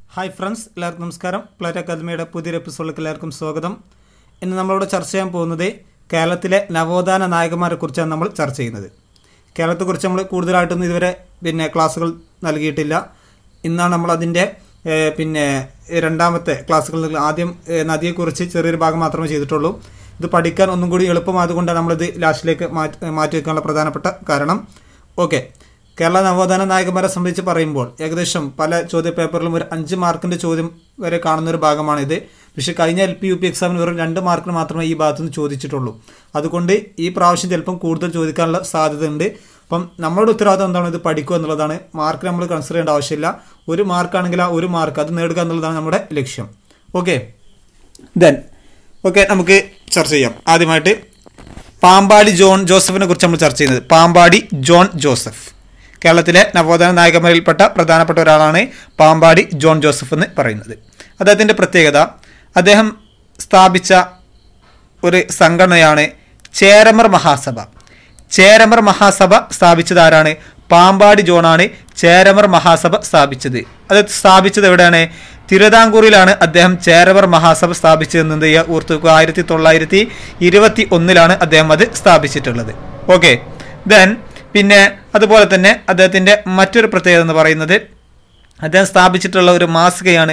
hi friends എല്ലാവർക്കും നമസ്കാരം plate അക്കാദമിയുടെ പുതിയൊരു എപ്പിസോഡിലേക്ക് എല്ലാവർക്കും സ്വാഗതം ഇന്ന് നമ്മളിവിടെ ചർച്ച ചെയ്യാൻ പോകുന്നത് കേരളത്തിലെ നവോത്ഥാന നായകന്മാരെ കുറിച്ചാണ് നമ്മൾ ചർച്ച ചെയ്യുന്നത് കേരളത്തെക്കുറിച്ച് നമ്മൾ കൂടുതലായിട്ടൊന്നും ഇതുവരെ പിന്നെ ക്ലാസ്സുകൾ നൽകിയിട്ടില്ല ഇന്നാണ് നമ്മൾ അതിൻ്റെ ഏഹ്, പിന്നെ രണ്ടാമത്തെ ക്ലാസ്സുകളിൽ ആദ്യം ഏഹ്, നദിയെക്കുറിച്ച് ചെറിയൊരു ഭാഗം മാത്രമേ ചെയ്തിട്ടുള്ളൂ ഇത് പഠിക്കാൻ ഒന്നും കൂടി എളുപ്പമായതുകൊണ്ടാണ് നമ്മളിത് ലാസ്റ്റിലേക്ക് മാറ്റി മാറ്റി വെക്കാനുള്ള പ്രധാനപ്പെട്ട കാരണം ഓക്കെ കേരള നവോത്ഥാന നായകന്മാരെ സംബന്ധിച്ച് പറയുമ്പോൾ ഏകദേശം പല ചോദ്യ പേപ്പറിലും ഒരു അഞ്ച് മാർക്കിന്റെ ചോദ്യം വരെ കാണുന്ന ഒരു ഭാഗമാണിത് പക്ഷെ കഴിഞ്ഞ എൽ പി യു പി എക്സാമിന് വെറും രണ്ട് മാർക്കിന് മാത്രമേ ഈ ഭാഗത്തു നിന്ന് ചോദിച്ചിട്ടുള്ളൂ അതുകൊണ്ട് ഈ പ്രാവശ്യം ചിലപ്പം കൂടുതൽ ചോദിക്കാനുള്ള സാധ്യതയുണ്ട് അപ്പം നമ്മളുടെ ഉത്തരവാദിത്തം എന്താണ് ഇത് പഠിക്കുക എന്നുള്ളതാണ് മാർക്ക് നമ്മൾ കൺസിഡർ ചെയ്യേണ്ട ആവശ്യമില്ല ഒരു മാർക്കാണെങ്കിൽ ആ ഒരു മാർക്ക് അത് നേടുക എന്നുള്ളതാണ് നമ്മുടെ ലക്ഷ്യം ഓക്കെ ദെൻ ഓക്കെ നമുക്ക് ചർച്ച ചെയ്യാം ആദ്യമായിട്ട് പാമ്പാടി ജോൺ ജോസഫിനെ കുറിച്ച് നമ്മൾ ചർച്ച ചെയ്യുന്നത് പാമ്പാടി ജോൺ ജോസഫ് കേരളത്തിലെ നവോത്ഥാന നായകന്മാരിൽപ്പെട്ട പ്രധാനപ്പെട്ട ഒരാളാണ് പാമ്പാടി ജോൺ ജോസഫ് എന്ന് പറയുന്നത് അദ്ദേഹത്തിൻ്റെ പ്രത്യേകത അദ്ദേഹം സ്ഥാപിച്ച ഒരു സംഘടനയാണ് ചേരമർ മഹാസഭ ചേരമർ മഹാസഭ സ്ഥാപിച്ചത് ആരാണ് പാമ്പാടി ജോണാണ് ചേരമർ മഹാസഭ സ്ഥാപിച്ചത് അത് സ്ഥാപിച്ചത് എവിടെയാണ് തിരുവിതാംകൂറിലാണ് അദ്ദേഹം ചേരമർ മഹാസഭ സ്ഥാപിച്ചതെന്നത് ഓർത്തു വെക്കുക ആയിരത്തി തൊള്ളായിരത്തി ഇരുപത്തി ഒന്നിലാണ് അദ്ദേഹം അത് സ്ഥാപിച്ചിട്ടുള്ളത് ഓക്കെ ദെൻ പിന്നെ അതുപോലെ തന്നെ അദ്ദേഹത്തിൻ്റെ മറ്റൊരു പ്രത്യേകത എന്ന് പറയുന്നത് അദ്ദേഹം സ്ഥാപിച്ചിട്ടുള്ള ഒരു മാസികയാണ്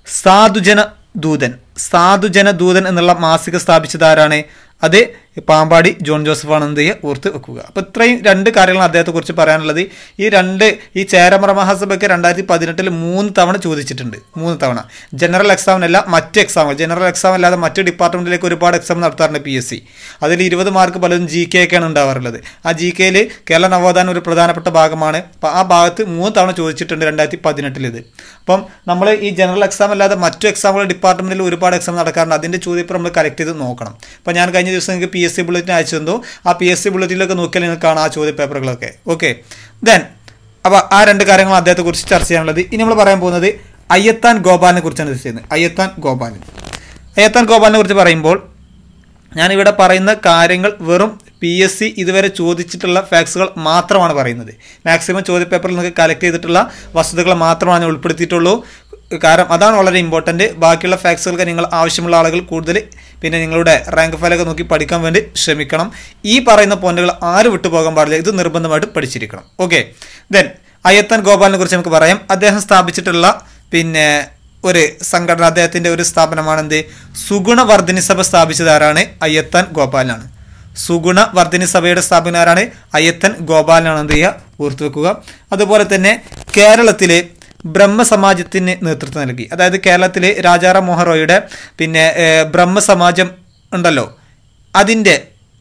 സാധുജന ദൂതൻ സാധുജന ദൂതൻ എന്നുള്ള മാസിക സ്ഥാപിച്ചത് ആരാണ് അത് പാമ്പാടി ജോൺ ജോസഫ് ആണ് എന്ത് ചെയ്യുക ഓർത്ത് വെക്കുക അപ്പോൾ ഇത്രയും രണ്ട് കാര്യങ്ങളാണ് അദ്ദേഹത്തെ കുറിച്ച് പറയാനുള്ളത് ഈ രണ്ട് ഈ ചേരമറ മഹാസഭയ്ക്ക് രണ്ടായിരത്തി പതിനെട്ടിൽ മൂന്ന് തവണ ചോദിച്ചിട്ടുണ്ട് മൂന്ന് തവണ ജനറൽ എക്സാമിനല്ല മറ്റ് എക്സാമുകൾ ജനറൽ എക്സാം അല്ലാതെ മറ്റ് ഡിപ്പാർട്ട്മെന്റിലേക്ക് ഒരുപാട് എക്സാം നടത്താറുണ്ട് പി എസ് സി അതിൽ ഇരുപത് മാർക്ക് പലതും ജി കെ ഒക്കെയാണ് ഉണ്ടാവാറുള്ളത് ആ ജി കെയിൽ കേരള നവോത്ഥാനം ഒരു പ്രധാനപ്പെട്ട ഭാഗമാണ് അപ്പോൾ ആ ഭാഗത്ത് മൂന്ന് തവണ ചോദിച്ചിട്ടുണ്ട് രണ്ടായിരത്തി പതിനെട്ടിൽ ഇത് അപ്പം നമ്മൾ ഈ ജനറൽ എക്സാം അല്ലാതെ മറ്റു എക്സാമുകൾ ഡിപ്പാർട്ട്മെന്റിൽ ഒരുപാട് എക്സാം നടക്കാറുണ്ട് അതിൻ്റെ ചോദ്യപ്പേപ്പർ നമ്മൾ കളക്ട് ചെയ്ത് നോക്കണം അപ്പോൾ ഞാൻ കഴിഞ്ഞ ദിവസം നിങ്ങൾക്ക് പി എസ് സി ബുള്ളറ്റിൻ അയച്ചു തന്നു ആ പി എസ് സി ബുള്ളറ്റിലൊക്കെ നോക്കിയാൽ നിങ്ങൾക്ക് കാണാം ആ ചോദ്യ പേപ്പറുകളൊക്കെ ഓക്കെ ദെൻ അപ്പോൾ ആ രണ്ട് കാര്യങ്ങൾ അദ്ദേഹത്തെ കുറിച്ച് ചർച്ച ചെയ്യാനുള്ളത് ഇനി നമ്മൾ പറയാൻ പോകുന്നത് അയ്യത്താൻ ഗോപാലിനെ കുറിച്ചാണ് ചർച്ച ചെയ്യുന്നത് അയ്യത്താൻ ഗോപാലൻ അയ്യത്താൻ ഗോപാലിനെ കുറിച്ച് പറയുമ്പോൾ ഞാനിവിടെ പറയുന്ന കാര്യങ്ങൾ വെറും പി എസ് സി ഇതുവരെ ചോദിച്ചിട്ടുള്ള ഫാക്സുകൾ മാത്രമാണ് പറയുന്നത് മാക്സിമം ചോദ്യപേപ്പറിൽ നിങ്ങൾക്ക് കളക്ട് ചെയ്തിട്ടുള്ള വസ്തുതകൾ മാത്രമാണ് ഞാൻ ഉൾപ്പെടുത്തിയിട്ടുള്ളൂ കാരണം അതാണ് വളരെ ഇമ്പോർട്ടൻറ്റ് ബാക്കിയുള്ള ഫാക്സുകൾക്ക് നിങ്ങൾ ആവശ്യമുള്ള ആളുകൾ കൂടുതൽ പിന്നെ നിങ്ങളുടെ റാങ്ക് ഫയലൊക്കെ നോക്കി പഠിക്കാൻ വേണ്ടി ശ്രമിക്കണം ഈ പറയുന്ന പോയിന്റുകൾ ആരും വിട്ടുപോകാൻ പാടില്ല ഇത് നിർബന്ധമായിട്ട് പഠിച്ചിരിക്കണം ഓക്കെ ദെൻ അയ്യത്തൻ ഗോപാലിനെ കുറിച്ച് നമുക്ക് പറയാം അദ്ദേഹം സ്ഥാപിച്ചിട്ടുള്ള പിന്നെ ഒരു സംഘടന അദ്ദേഹത്തിൻ്റെ ഒരു സ്ഥാപനമാണ് എന്ത് സുഗുണവർദ്ധിനി സഭ സ്ഥാപിച്ചത് ആരാണ് അയ്യത്തൻ ഗോപാലനാണ് സുഗുണ വർദ്ധിനി സഭയുടെ സ്ഥാപകനാരാണ് അയ്യത്തൻ ഗോപാലനാണ് എന്ത് ചെയ്യുക ഓർത്തു വെക്കുക അതുപോലെ തന്നെ കേരളത്തിലെ ബ്രഹ്മസമാജത്തിന് നേതൃത്വം നൽകി അതായത് കേരളത്തിലെ രാജാറാം മോഹൻ റോയിയുടെ പിന്നെ ഏഹ്, ബ്രഹ്മസമാജം ഉണ്ടല്ലോ അതിൻ്റെ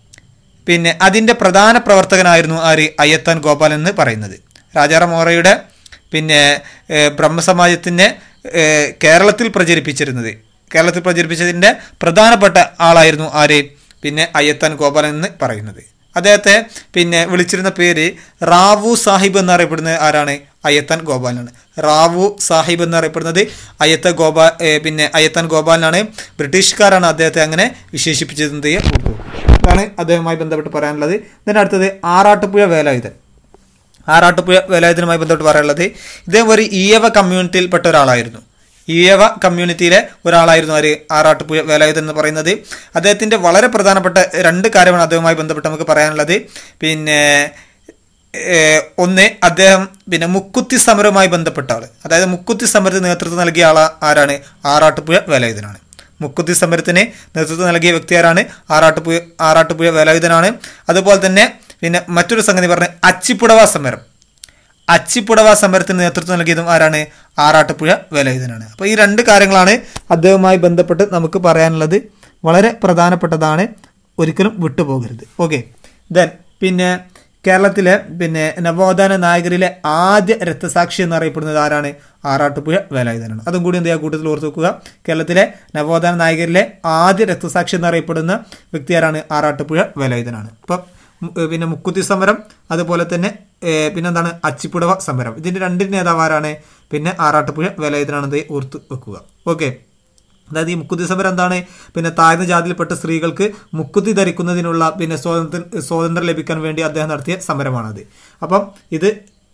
പിന്നെ അതിൻ്റെ പ്രധാന പ്രവർത്തകനായിരുന്നു ആര് അയ്യത്താൻ ഗോപാലൻ എന്ന് പറയുന്നത് രാജാറാം മോറയുടെ പിന്നെ ഏഹ്, ബ്രഹ്മസമാജത്തിനെ ഏഹ്, കേരളത്തിൽ പ്രചരിപ്പിച്ചിരുന്നത് കേരളത്തിൽ പ്രചരിപ്പിച്ചതിൻ്റെ പ്രധാനപ്പെട്ട ആളായിരുന്നു ആര് പിന്നെ അയ്യത്താൻ ഗോപാലൻ എന്ന് പറയുന്നത് അദ്ദേഹത്തെ പിന്നെ വിളിച്ചിരുന്ന പേര് റാവു സാഹിബ് എന്നറിയപ്പെടുന്നത് ആരാണ് അയ്യത്താൻ ഗോപാലനാണ് റാവു സാഹിബ് എന്നറിയപ്പെടുന്നത് അയ്യത്ത ഗോപാ ഏഹ്, പിന്നെ അയ്യത്താൻ ഗോപാലനാണ് ബ്രിട്ടീഷുകാരാണ് അദ്ദേഹത്തെ അങ്ങനെ വിശേഷിപ്പിച്ചത് ഇതാണ് അദ്ദേഹവുമായി ബന്ധപ്പെട്ട് പറയാനുള്ളത് ഇതിൻ്റെ അടുത്തത് ആറാട്ടുപുഴ വേലായുധൻ ആറാട്ടുപുഴ വേലായുധനുമായി ബന്ധപ്പെട്ട് പറയാനുള്ളത് ഇദ്ദേഹം ഒരു ഈയവ കമ്മ്യൂണിറ്റിയിൽപ്പെട്ട ഒരാളായിരുന്നു ഈയവ കമ്മ്യൂണിറ്റിയിലെ ഒരാളായിരുന്നു ആര് ആറാട്ടുപുഴ വേലായുധൻ എന്ന് പറയുന്നത് അദ്ദേഹത്തിൻ്റെ വളരെ പ്രധാനപ്പെട്ട രണ്ട് കാര്യമാണ് അദ്ദേഹവുമായി ബന്ധപ്പെട്ട് നമുക്ക് പറയാനുള്ളത് പിന്നെ ഏഹ്, ഒന്ന് അദ്ദേഹം പിന്നെ മുക്കുത്തി സമരവുമായി ബന്ധപ്പെട്ട ആൾ അതായത് മുക്കുത്തി സമരത്തിന് നേതൃത്വം നൽകിയ ആൾ ആരാണ് ആറാട്ടുപുഴ വേലായുധനാണ് മുക്കുത്തി സമരത്തിന് നേതൃത്വം നൽകിയ വ്യക്തി ആരാണ് ആറാട്ടുപുഴ ആറാട്ടുപുഴ വേലായുധനാണ് അതുപോലെ തന്നെ പിന്നെ മറ്റൊരു സംഗതി പറഞ്ഞ അച്ചിപ്പുടവ സമരം അച്ചിപ്പുടവ സമരത്തിന് നേതൃത്വം നൽകിയതും ആരാണ് ആറാട്ടുപുഴ വേലായുധനാണ് അപ്പോൾ ഈ രണ്ട് കാര്യങ്ങളാണ് അദ്ദേഹവുമായി ബന്ധപ്പെട്ട് നമുക്ക് പറയാനുള്ളത് വളരെ പ്രധാനപ്പെട്ടതാണ് ഒരിക്കലും വിട്ടുപോകരുത് ഓക്കെ ദെൻ പിന്നെ കേരളത്തിലെ പിന്നെ നവോത്ഥാന നായകരിലെ ആദ്യ രക്തസാക്ഷി എന്നറിയപ്പെടുന്നത് ആരാണ് ആറാട്ടുപുഴ വേലായുധനാണ് അതും കൂടി എന്ത് ചെയ്യുക കൂട്ടത്തിൽ ഓർത്ത് വെക്കുക കേരളത്തിലെ നവോത്ഥാന നായകരിലെ ആദ്യ രക്തസാക്ഷി എന്നറിയപ്പെടുന്ന വ്യക്തി ആരാണ് ആറാട്ടുപുഴ വേലായുധനാണ് അപ്പം മു- ഏഹ് പിന്നെ മുക്കുത്തി സമരം അതുപോലെ തന്നെ ഏഹ് പിന്നെന്താണ് അച്ചിപ്പുടവ സമരം ഇതിന്റെ രണ്ടിന് നേതാവ് ആരാണ് പിന്നെ ആറാട്ടുപുഴ വേലായുധനാണെന്ന് ഓർത്ത് വെക്കുക ഓക്കെ അതായത് ഈ മുക്കുത്തി സമരം എന്താണ് പിന്നെ താഴ്ന്ന ജാതിയിൽപ്പെട്ട സ്ത്രീകൾക്ക് മുക്കുത്തി ധരിക്കുന്നതിനുള്ള പിന്നെ സ്വാതന്ത്ര്യം സ്വാതന്ത്ര്യം ലഭിക്കാൻ വേണ്ടി അദ്ദേഹം നടത്തിയ സമരമാണത് അപ്പം ഇത്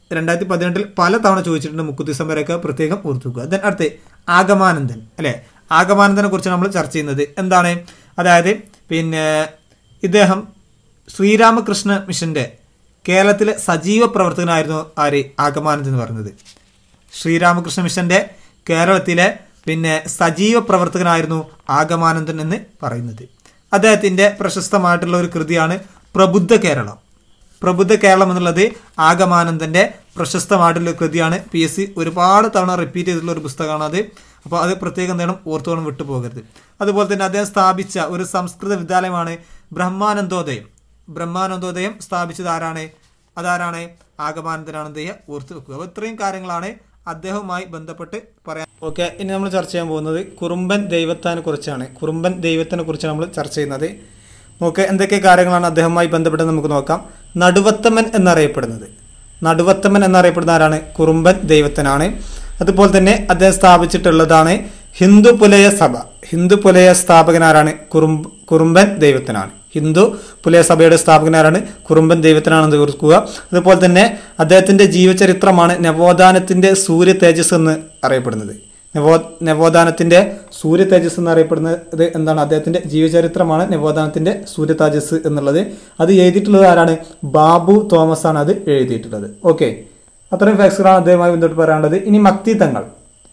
രണ്ടായിരത്തി പതിനെട്ടിൽ പല തവണ ചോദിച്ചിട്ടുണ്ട് മുക്കുത്തി സമരമൊക്കെ പ്രത്യേകം ഓർത്തുക്കുക ദെൻ അടുത്ത് ആഗമാനന്ദൻ അല്ലെ ആഗമാനന്ദനെ കുറിച്ച് നമ്മൾ ചർച്ച ചെയ്യുന്നത് എന്താണ് അതായത് പിന്നെ ഇദ്ദേഹം ശ്രീരാമകൃഷ്ണ മിഷന്റെ കേരളത്തിലെ സജീവ പ്രവർത്തകനായിരുന്നു ആര് ആഗമാനന്ദൻ എന്ന് പറയുന്നത് ശ്രീരാമകൃഷ്ണ മിഷന്റെ കേരളത്തിലെ പിന്നെ സജീവ പ്രവർത്തകനായിരുന്നു ആഗമാനന്ദൻ എന്ന് പറയുന്നത് അദ്ദേഹത്തിന്റെ പ്രശസ്തമായിട്ടുള്ള ഒരു കൃതിയാണ് പ്രബുദ്ധ കേരളം പ്രബുദ്ധ കേരളം എന്നുള്ളത് ആഗമാനന്ദന്റെ പ്രശസ്തമായിട്ടുള്ള ഒരു കൃതിയാണ് പി എസ് സി ഒരുപാട് തവണ റിപ്പീറ്റ് ചെയ്തിട്ടുള്ള ഒരു പുസ്തകമാണ് അത് അപ്പോൾ അത് പ്രത്യേകം നേരം ഓർത്തോളം വിട്ടുപോകരുത് അതുപോലെ തന്നെ അദ്ദേഹം സ്ഥാപിച്ച ഒരു സംസ്കൃത വിദ്യാലയമാണ് ബ്രഹ്മാനന്ദോദയം ബ്രഹ്മാനന്ദോദയം സ്ഥാപിച്ചത് ആരാണ് അതാരാണ് ആഗമാനന്ദനാണ് അദ്ദേഹം ഓർത്ത് വെക്കുക അപ്പോൾ ഇത്രയും കാര്യങ്ങളാണ് അദ്ദേഹവുമായി ബന്ധപ്പെട്ട് പറയാൻ ഓക്കെ ഇനി നമ്മൾ ചർച്ച ചെയ്യാൻ പോകുന്നത് കുറുമ്പൻ ദൈവത്തിനെ കുറിച്ചാണ് കുറുമ്പൻ ദൈവത്തിനെ കുറിച്ചാണ് നമ്മൾ ചർച്ച ചെയ്യുന്നത് നോക്ക് എന്തൊക്കെ കാര്യങ്ങളാണ് അദ്ദേഹവുമായി ബന്ധപ്പെട്ട് നമുക്ക് നോക്കാം നടുവത്തമ്മൻ എന്നറിയപ്പെടുന്നത് നടുവത്തമ്മൻ എന്നറിയപ്പെടുന്ന ആരാണ് കുറുമ്പൻ ദൈവത്തനാണ് അതുപോലെ തന്നെ അദ്ദേഹം സ്ഥാപിച്ചിട്ടുള്ളതാണ് ഹിന്ദു പുലയ സഭ ഹിന്ദു പുലയ സ്ഥാപകനാരാണ് കുറുമ്പ് കുറുമ്പൻ ദൈവത്തിനാണ് ഹിന്ദു പുലയ സഭയുടെ സ്ഥാപകനാരാണ് കുറുമ്പൻ ദൈവത്തിനാണെന്ന് ഓർക്കുക അതുപോലെ തന്നെ അദ്ദേഹത്തിന്റെ ജീവചരിത്രമാണ് നവോത്ഥാനത്തിന്റെ സൂര്യ തേജസ് എന്ന് അറിയപ്പെടുന്നത് നവോ നവോത്ഥാനത്തിന്റെ സൂര്യ തേജസ് എന്നറിയപ്പെടുന്നത് എന്താണ് അദ്ദേഹത്തിന്റെ ജീവചരിത്രമാണ് നവോത്ഥാനത്തിന്റെ സൂര്യ തേജസ് എന്നുള്ളത് അത് എഴുതിയിട്ടുള്ളത് ആരാണ് ബാബു തോമസ് ആണ് അത് എഴുതിയിട്ടുള്ളത് ഓക്കെ അത്രയും ഫാക്സുകളാണ് അദ്ദേഹവുമായി ബന്ധപ്പെട്ട് പറയാനുള്ളത് ഇനി മക്തി തങ്ങൾ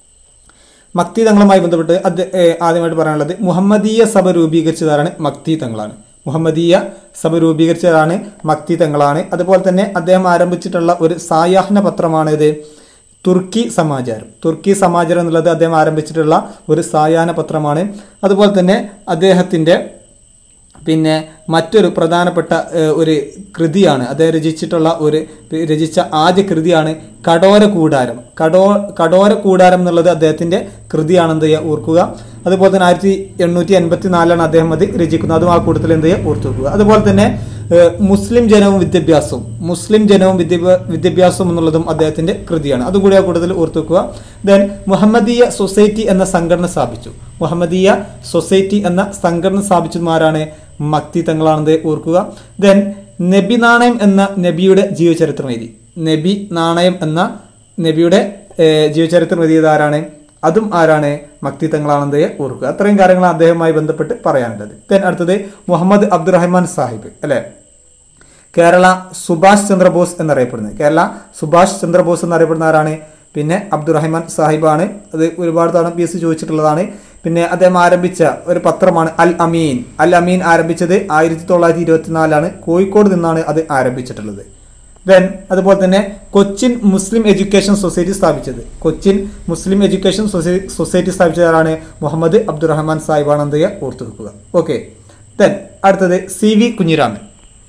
മക്തി തങ്ങളുമായി ബന്ധപ്പെട്ട് അത് ആദ്യമായിട്ട് പറയാനുള്ളത് മുഹമ്മദീയ സഭ രൂപീകരിച്ചതാണ് മക്തി തങ്ങളാണ് മുഹമ്മദീയ സഭ രൂപീകരിച്ചതാണ് മക്തി തങ്ങളാണ് അതുപോലെ തന്നെ അദ്ദേഹം ആരംഭിച്ചിട്ടുള്ള ഒരു സായാഹ്ന പത്രമാണ് ഇത് തുർക്കി സമാചാരം തുർക്കി സമാചാരം എന്നുള്ളത് അദ്ദേഹം ആരംഭിച്ചിട്ടുള്ള ഒരു സായാഹ്ന പത്രമാണ് അതുപോലെ തന്നെ അദ്ദേഹത്തിൻ്റെ പിന്നെ മറ്റൊരു പ്രധാനപ്പെട്ട ഏഹ്, ഒരു കൃതിയാണ് അദ്ദേഹം രചിച്ചിട്ടുള്ള ഒരു രചിച്ച ആദ്യ കൃതിയാണ് കടോര കൂടാരം കടോ കടോര കൂടാരം എന്നുള്ളത് അദ്ദേഹത്തിന്റെ കൃതിയാണെന്ന് ചെയ്യുക ഓർക്കുക അതുപോലെ തന്നെ ആയിരത്തി എണ്ണൂറ്റി എൺപത്തി നാലിലാണ് അദ്ദേഹം അത് രചിക്കുന്നത് അതും ആ കൂട്ടത്തിൽ എന്ത് ചെയ്യുക ഓർത്തു വെക്കുക അതുപോലെ തന്നെ ഏഹ്, മുസ്ലിം ജനവും വിദ്യാഭ്യാസവും മുസ്ലിം ജനവും വിദ്യാഭ്യാ വിദ്യാഭ്യാസവും എന്നുള്ളതും അദ്ദേഹത്തിന്റെ കൃതിയാണ് അതും കൂടി ആ കൂട്ടത്തിൽ ഓർത്തു വെക്കുക ദെൻ മുഹമ്മദീയ സൊസൈറ്റി എന്ന സംഘടന സ്ഥാപിച്ചു മുഹമ്മദീയ സൊസൈറ്റി എന്ന സംഘടന സ്ഥാപിച്ചതുമാരാണ് മക്തി തങ്ങളാണെന്ന് ഓർക്കുക ദെൻ നബി നാണയം എന്ന നബിയുടെ ജീവചരിത്രം എഴുതി നബി നാണയം എന്ന നബിയുടെ ഏഹ്, ജീവചരിത്രം എഴുതിയത് ആരാണ് അതും ആരാണ് മക്തി തങ്ങളാണെന്ന് ഓർക്കുക അത്രയും കാര്യങ്ങളാണ് അദ്ദേഹവുമായി ബന്ധപ്പെട്ട് പറയാനുള്ളത് ദെൻ അടുത്തത് മുഹമ്മദ് അബ്ദുറഹ്മാൻ സാഹിബ് അല്ലേ കേരള സുഭാഷ് ചന്ദ്രബോസ് എന്നറിയപ്പെടുന്നത് കേരള സുഭാഷ് ചന്ദ്രബോസ് എന്നറിയപ്പെടുന്ന ആരാണ് പിന്നെ അബ്ദുറഹ്മാൻ സാഹിബാണ് അത് ഒരുപാട് തവണ പി എസ് സി ചോദിച്ചിട്ടുള്ളതാണ് പിന്നെ അദ്ദേഹം ആരംഭിച്ച ഒരു പത്രമാണ് അൽ അമീൻ അൽ അമീൻ ആരംഭിച്ചത് ആയിരത്തി തൊള്ളായിരത്തി ഇരുപത്തിനാലാണ് കോഴിക്കോട് നിന്നാണ് അത് ആരംഭിച്ചിട്ടുള്ളത് ദെൻ അതുപോലെ തന്നെ കൊച്ചിൻ മുസ്ലിം എഡ്യൂക്കേഷൻ സൊസൈറ്റി സ്ഥാപിച്ചത് Cochin Muslim education society- society സ്ഥാപിച്ചതാണ് മുഹമ്മദ് അബ്ദുറഹ്മാൻ സാഹിബാണെന്ന് ഓർത്തു വെക്കുക ഓക്കെ ദെൻ അടുത്തത് C V Kunhiraman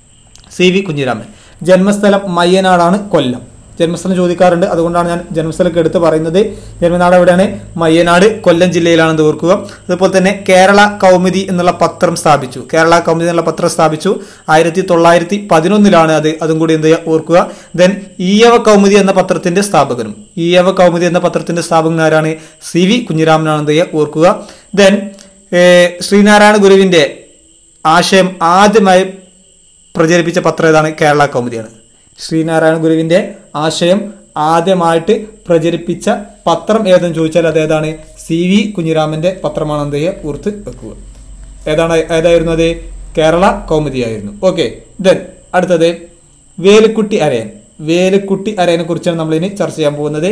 C V Kunhiraman ജന്മസ്ഥലം മയ്യനാടാണ് കൊല്ലം ജന്മസ്ഥലം ചോദിക്കാറുണ്ട് അതുകൊണ്ടാണ് ഞാൻ ജന്മസ്ഥലമൊക്കെ എടുത്ത് പറയുന്നത് ജന്മനാട് എവിടെയാണ് മയ്യനാട് കൊല്ലം ജില്ലയിലാണെന്ന് ഓർക്കുക അതുപോലെ തന്നെ കേരള കൗമുദി എന്നുള്ള പത്രം സ്ഥാപിച്ചു കേരള കൗമുദി എന്നുള്ള പത്രം സ്ഥാപിച്ചു ആയിരത്തി തൊള്ളായിരത്തി പതിനൊന്നിലാണ് അത് അതും കൂടി എന്ത് ചെയ്യുക ഓർക്കുക ദെൻ ഈയവ കൗമുദി എന്ന പത്രത്തിന്റെ സ്ഥാപകനും ഈയവ കൗമുദി എന്ന പത്രത്തിന്റെ സ്ഥാപകൻ ആരാണ് സി വി കുഞ്ഞിരാമനാണ് എന്ത് ചെയ്യുക ഓർക്കുക ദെൻ ശ്രീനാരായണ ഗുരുവിന്റെ ആശയം ആദ്യമായി പ്രചരിപ്പിച്ച പത്രം ഏതാണ് കേരള കൗമുദിയാണ് ശ്രീനാരായണ ഗുരുവിന്റെ ആശയം ആദ്യമായിട്ട് പ്രചരിപ്പിച്ച പത്രം ഏതെന്ന് ചോദിച്ചാൽ അത് ഏതാണ് സി വി കുഞ്ഞിരാമന്റെ പത്രമാണ് എന്ത് ചെയ്യുക ഓർത്ത് വെക്കുക ഏതാണ് ഏതായിരുന്നു അത് കേരള കൗമുദിയായിരുന്നു ഓക്കെ ദെൻ അടുത്തത് വേലുക്കുട്ടി അരയൻ വേലുക്കുട്ടി അരയനെ കുറിച്ചാണ് നമ്മൾ ഇനി ചർച്ച ചെയ്യാൻ പോകുന്നത്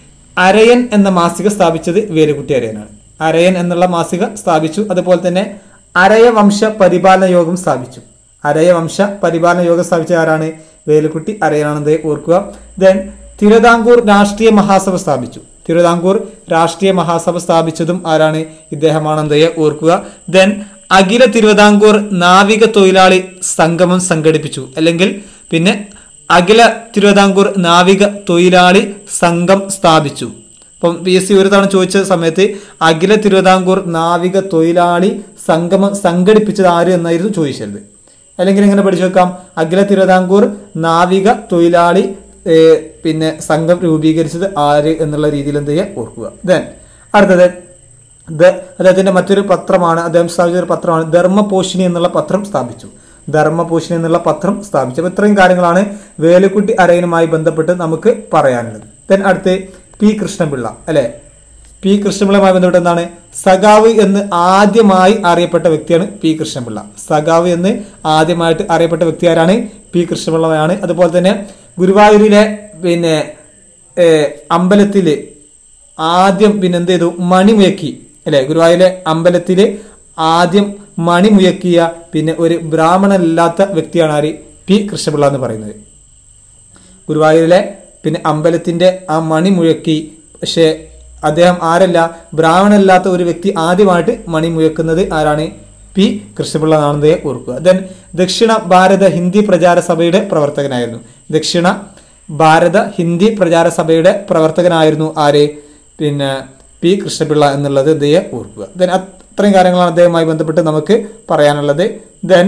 അരയൻ എന്ന മാസിക സ്ഥാപിച്ചത് വേലുക്കുട്ടി അരയനാണ് അരയൻ എന്നുള്ള മാസിക സ്ഥാപിച്ചു അതുപോലെ തന്നെ അരയവംശ പരിപാലന യോഗം സ്ഥാപിച്ചു അരയവംശ പരിപാലന യോഗം സ്ഥാപിച്ച ആരാണ് വേലുക്കുട്ടി അരയനാണെന്ന് ഓർക്കുക ദെൻ തിരുവിതാംകൂർ രാഷ്ട്രീയ മഹാസഭ സ്ഥാപിച്ചു തിരുവിതാംകൂർ രാഷ്ട്രീയ മഹാസഭ സ്ഥാപിച്ചതും ആരാണ് ഇദ്ദേഹമാണെന്ന് ഓർക്കുക ദെൻ അഖില തിരുവിതാംകൂർ നാവിക തൊഴിലാളി സംഗമം സംഘടിപ്പിച്ചു അല്ലെങ്കിൽ പിന്നെ അഖില തിരുവിതാംകൂർ നാവിക തൊഴിലാളി സംഘം സ്ഥാപിച്ചു അപ്പം പി എസ് സി ഒരു തവണ ചോദിച്ച സമയത്ത് അഖില തിരുവിതാംകൂർ നാവിക തൊഴിലാളി സംഗമം സംഘടിപ്പിച്ചത് ആര് എന്നായിരുന്നു ചോദിച്ചത് അല്ലെങ്കിൽ എങ്ങനെ പഠിച്ചു വെക്കാം അഖില തിരുവിതാംകൂർ നാവിക തൊഴിലാളി ഏ, പിന്നെ സംഘം രൂപീകരിച്ചത് ആര് എന്നുള്ള രീതിയിൽ എന്ത് ചെയ്യുക ഓർക്കുക ദെൻ അടുത്തത് ദ അദ്ദേഹത്തിന്റെ മറ്റൊരു പത്രമാണ് അദ്ദേഹം സ്ഥാപിച്ച ഒരു പത്രമാണ് ധർമ്മപോഷിണി എന്നുള്ള പത്രം സ്ഥാപിച്ചു ധർമ്മഭൂഷൺ എന്നുള്ള പത്രം സ്ഥാപിച്ചു അപ്പോൾ ഇത്രയും കാര്യങ്ങളാണ് വേലുക്കുട്ടി അരയനുമായി ബന്ധപ്പെട്ട് നമുക്ക് പറയാനുള്ളത് ദെൻ അടുത്ത് പി കൃഷ്ണപിള്ള അല്ലെ പി കൃഷ്ണപിള്ളയുമായി ബന്ധപ്പെട്ട് എന്താണ് സഖാവ് എന്ന് ആദ്യമായി അറിയപ്പെട്ട വ്യക്തിയാണ് പി കൃഷ്ണപിള്ള സഖാവ് എന്ന് ആദ്യമായിട്ട് അറിയപ്പെട്ട വ്യക്തി ആരാണ് പി കൃഷ്ണപിള്ളയാണ് അതുപോലെ തന്നെ ഗുരുവായൂരിലെ പിന്നെ ഏഹ്, അമ്പലത്തില് ആദ്യം പിന്നെ എന്ത് ചെയ്തു മണിമുയക്കി അല്ലെ ഗുരുവായൂരിലെ അമ്പലത്തില് ആദ്യം മണിമുയക്കിയ പിന്നെ ഒരു ബ്രാഹ്മണനല്ലാത്ത വ്യക്തിയാണ് ആര് പി കൃഷ്ണപിള്ള എന്ന് പറയുന്നത് ഗുരുവായൂരിലെ പിന്നെ അമ്പലത്തിന്റെ ആ മണി മുഴക്കി പക്ഷേ അദ്ദേഹം ആരല്ല ബ്രാഹ്മണല്ലാത്ത ഒരു വ്യക്തി ആദ്യമായിട്ട് മണി മുഴക്കുന്നത് ആരാണ് പി കൃഷ്ണപിള്ള എന്നാണെന്ന് ഓർക്കുക ദെൻ ദക്ഷിണ ഭാരത ഹിന്ദി പ്രചാര സഭയുടെ പ്രവർത്തകനായിരുന്നു ദക്ഷിണ ഭാരത ഹിന്ദി പ്രചാര സഭയുടെ പ്രവർത്തകനായിരുന്നു ആര് പിന്നെ പി കൃഷ്ണപിള്ള എന്നുള്ളത് ഇതയെ ഓർക്കുക ദെൻ അത്രയും കാര്യങ്ങളാണ് അദ്ദേഹവുമായി ബന്ധപ്പെട്ട് നമുക്ക് പറയാനുള്ളത് ദെൻ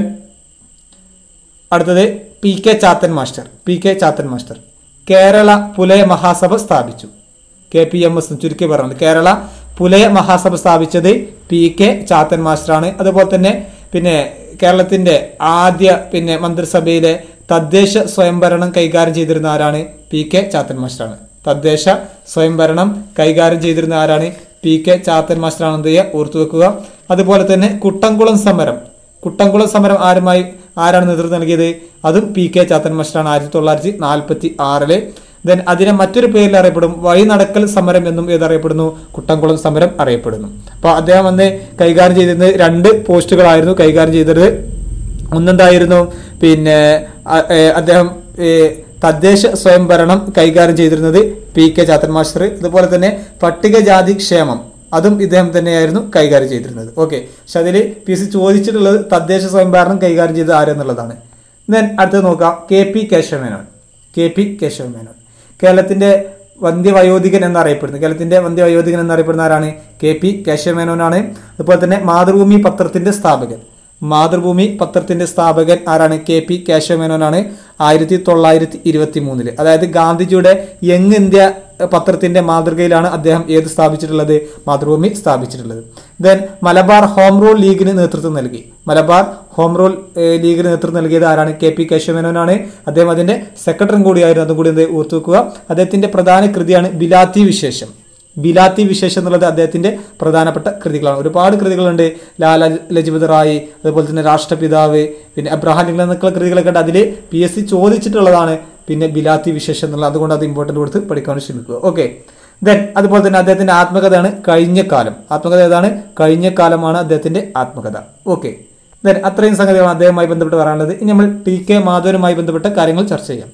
അടുത്തത് P K Chathan master P K Chathan master Kerala Pulaya Mahasabha സ്ഥാപിച്ചു കെ പി എം എസ് ചുരുക്കി പറഞ്ഞത് കേരള പുലയ മഹാസഭ സ്ഥാപിച്ചത് പി കെ ചാത്തൻ മാസ്റ്ററാണ് അതുപോലെ തന്നെ പിന്നെ കേരളത്തിന്റെ ആദ്യ പിന്നെ മന്ത്രിസഭയിലെ തദ്ദേശ സ്വയംഭരണം കൈകാര്യം ചെയ്തിരുന്ന ആരാണ് പി കെ ചാത്തൻ മാസ്റ്ററാണ് തദ്ദേശ സ്വയംഭരണം കൈകാര്യം ചെയ്തിരുന്ന ആരാണ് പി കെ ചാത്തൻ മാസ്റ്ററാണെന്ന് ഓർത്തു വെക്കുക അതുപോലെ തന്നെ കുട്ടംകുളം സമരം കുട്ടംകുളം സമരം ആരുമായി ആരാണ് നേതൃത്വം നൽകിയത് അതും പി കെ ചാത്തൻ മാസ്റ്ററാണ് ആയിരത്തി തൊള്ളായിരത്തി നാൽപ്പത്തി ആറില് ദെൻ അതിനെ മറ്റൊരു പേരിൽ അറിയപ്പെടും വഴി നടക്കൽ സമരം എന്നും ഏതറിയപ്പെടുന്നു കുട്ടംകുളം സമരം അറിയപ്പെടുന്നു അപ്പോൾ അദ്ദേഹം അന്ന് കൈകാര്യം ചെയ്തിരുന്നത് രണ്ട് പോസ്റ്റുകളായിരുന്നു കൈകാര്യം ചെയ്തത് ഒന്നെന്തായിരുന്നു പിന്നെ അ- ഏ, അദ്ദേഹം ഏ, തദ്ദേശ സ്വയംഭരണം കൈകാര്യം ചെയ്തിരുന്നത് പി കെ ചാത്തൻ മാസ്റ്റർ അതുപോലെ തന്നെ പട്ടികജാതി ക്ഷേമം അതും ഇദ്ദേഹം തന്നെയായിരുന്നു കൈകാര്യം ചെയ്തിരുന്നത് ഓക്കെ പക്ഷെ അതിൽ പി എസ് സി ചോദിച്ചിട്ടുള്ളത് തദ്ദേശ സ്വയംഭരണം കൈകാര്യം ചെയ്തത് ആരെന്നുള്ളതാണ് ദെൻ അടുത്തത് നോക്കാം K P Kesava Menon K P Kesava Menon കേരളത്തിന്റെ വന്ധ്യവയോധികൻ എന്നറിയപ്പെടുന്നത് കേരളത്തിന്റെ വന്ധ്യവയോധികൻ എന്നറിയപ്പെടുന്ന ആരാണ് കെ പി കേശവമേനോനാണ് അതുപോലെ തന്നെ മാതൃഭൂമി പത്രത്തിന്റെ സ്ഥാപകൻ മാതൃഭൂമി പത്രത്തിന്റെ സ്ഥാപകൻ ആരാണ് കെ പി കേശവമേനോനാണ് ആയിരത്തി തൊള്ളായിരത്തി ഇരുപത്തി മൂന്നില് അതായത് ഗാന്ധിജിയുടെ യങ് ഇന്ത്യ പത്രത്തിന്റെ മാതൃകയിലാണ് അദ്ദേഹം ഏത് സ്ഥാപിച്ചിട്ടുള്ളത് മാതൃഭൂമി സ്ഥാപിച്ചിട്ടുള്ളത് ദെൻ മലബാർ ഹോം റൂൾ ലീഗിന് നേതൃത്വം നൽകി മലബാർ ഹോം റൂൾ ഏഹ്, ലീഗിന് നേതൃത്വം നൽകിയത് ആരാണ് കെ പി കേശവമേനോനാണ് അദ്ദേഹം അതിന്റെ സെക്രട്ടറിയും കൂടിയായിരുന്നു അതും കൂടി എന്ത് ഓർത്തു വെക്കുക അദ്ദേഹത്തിന്റെ പ്രധാന കൃതിയാണ് ബിലാത്തി വിശേഷം ബിലാത്തി വിശേഷം എന്നുള്ളത് അദ്ദേഹത്തിന്റെ പ്രധാനപ്പെട്ട കൃതികളാണ് ഒരുപാട് കൃതികളുണ്ട് ലാല ലജ്പത് റായ് അതുപോലെ തന്നെ രാഷ്ട്രപിതാവ് പിന്നെ അബ്രഹാം ലിങ്കൻ എന്നൊക്കെ കൃതികളൊക്കെ ഉണ്ട് അതിൽ പി എസ് സി ചോദിച്ചിട്ടുള്ളതാണ് പിന്നെ ബിലാത്തി വിശേഷം എന്നുള്ളത് അതുകൊണ്ട് അത് ഇമ്പോർട്ടൻ്റ് കൊടുത്ത് പഠിക്കാൻ ശ്രമിക്കുക ഓക്കെ ദെൻ അതുപോലെ തന്നെ അദ്ദേഹത്തിന്റെ ആത്മകഥയാണ് കഴിഞ്ഞ കാലം ആത്മകഥ ഏതാണ് കഴിഞ്ഞ കാലമാണ് അദ്ദേഹത്തിന്റെ ആത്മകഥ ഓക്കെ ദെൻ അത്രയും സംഗതികളാണ് അദ്ദേഹവുമായി ബന്ധപ്പെട്ട് പറയാനുള്ളത് ഇനി നമ്മൾ ടി കെ മാധവനുമായി ബന്ധപ്പെട്ട കാര്യങ്ങൾ ചർച്ച ചെയ്യാം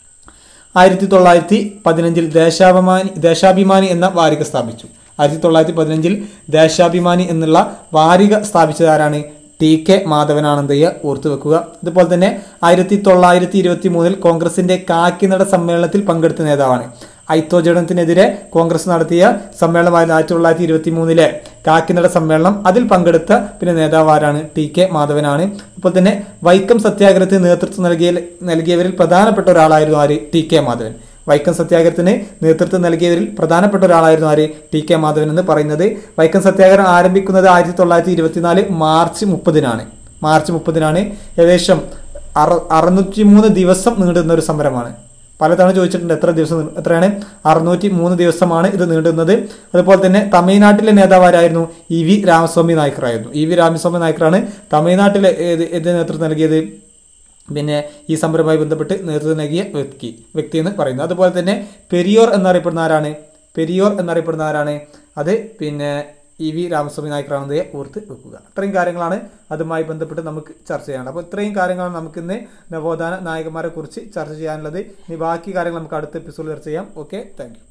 ആയിരത്തി തൊള്ളായിരത്തി പതിനഞ്ചിൽ ദേശാഭിമാനി ദേശാഭിമാനി എന്ന വാരിക സ്ഥാപിച്ചു ആയിരത്തി തൊള്ളായിരത്തി പതിനഞ്ചിൽ ദേശാഭിമാനി എന്നുള്ള വാരിക സ്ഥാപിച്ചത് ആരാണ് ടി കെ മാധവനാണെന്നയ്യ ഓർത്തു വെക്കുക അതുപോലെ തന്നെ ആയിരത്തി തൊള്ളായിരത്തി ഇരുപത്തി മൂന്നിൽ കോൺഗ്രസിന്റെ കാക്കിനട സമ്മേളനത്തിൽ പങ്കെടുത്ത നേതാവാണ് ഐത്തോജനത്തിനെതിരെ കോൺഗ്രസ് നടത്തിയ സമ്മേളനമായിരുന്നു ആയിരത്തി തൊള്ളായിരത്തി ഇരുപത്തി മൂന്നിലെ കാക്കിനട സമ്മേളനം അതിൽ പങ്കെടുത്ത പിന്നെ നേതാവ് ആരാണ് ടി കെ മാധവനാണ് അപ്പോൾ തന്നെ വൈക്കം സത്യാഗ്രഹത്തിന് നേതൃത്വം നൽകിയ നൽകിയവരിൽ പ്രധാനപ്പെട്ട ഒരാളായിരുന്നു ആര് ടി കെ മാധവൻ വൈക്കം സത്യാഗ്രഹത്തിന് നേതൃത്വം നൽകിയവരിൽ പ്രധാനപ്പെട്ട ഒരാളായിരുന്നു ആര് ടി കെ മാധവൻ എന്ന് പറയുന്നത് വൈക്കം സത്യാഗ്രഹം ആരംഭിക്കുന്നത് ആയിരത്തി തൊള്ളായിരത്തി ഇരുപത്തിനാല് മാർച്ച് മുപ്പതിനാണ് മാർച്ച് മുപ്പതിനാണ് ഏകദേശം അറ അറുന്നൂറ്റി മൂന്ന് ദിവസം നീണ്ടുന്ന ഒരു സമരമാണ് പലതവണ ചോദിച്ചിട്ടുണ്ട് എത്ര ദിവസം നീ- എത്രയാണ് അറുന്നൂറ്റി മൂന്ന് ദിവസമാണ് ഇത് നീണ്ടുന്നത് അതുപോലെ തന്നെ തമിഴ്നാട്ടിലെ നേതാവാരായിരുന്നു ഇ വി രാമസ്വാമി നായ്ക്കറായിരുന്നു ഇ വി രാമസ്വാമി നായ്ക്കറാണ് തമിഴ്നാട്ടിലെ ഏത് ഏത് നേതൃത്വം നൽകിയത് പിന്നെ ഈ സമരവുമായി ബന്ധപ്പെട്ട് നേതൃത്വം നൽകിയ വ്യക്തി വ്യക്തി എന്ന് പറയുന്നത് അതുപോലെ തന്നെ പെരിയോർ എന്നറിയപ്പെടുന്ന ആരാണ് പെരിയോർ എന്നറിയപ്പെടുന്ന ആരാണ് അത് പിന്നെ ഇ വി രാമസ്വാമി നായ്ക്കറാണെന്നതേ ഓർത്ത് വെക്കുക അത്രയും കാര്യങ്ങളാണ് അതുമായി ബന്ധപ്പെട്ട് നമുക്ക് ചർച്ച ചെയ്യാനുള്ളത് അപ്പോൾ ഇത്രയും കാര്യങ്ങളാണ് നമുക്ക് ഇന്ന് നവോത്ഥാന നായകന്മാരെ കുറിച്ച് ചർച്ച ചെയ്യാനുള്ളത് ഇനി ബാക്കി കാര്യങ്ങൾ നമുക്ക് അടുത്ത എപ്പിസോഡിൽ ചർച്ച ചെയ്യാം ഓക്കെ താങ്ക്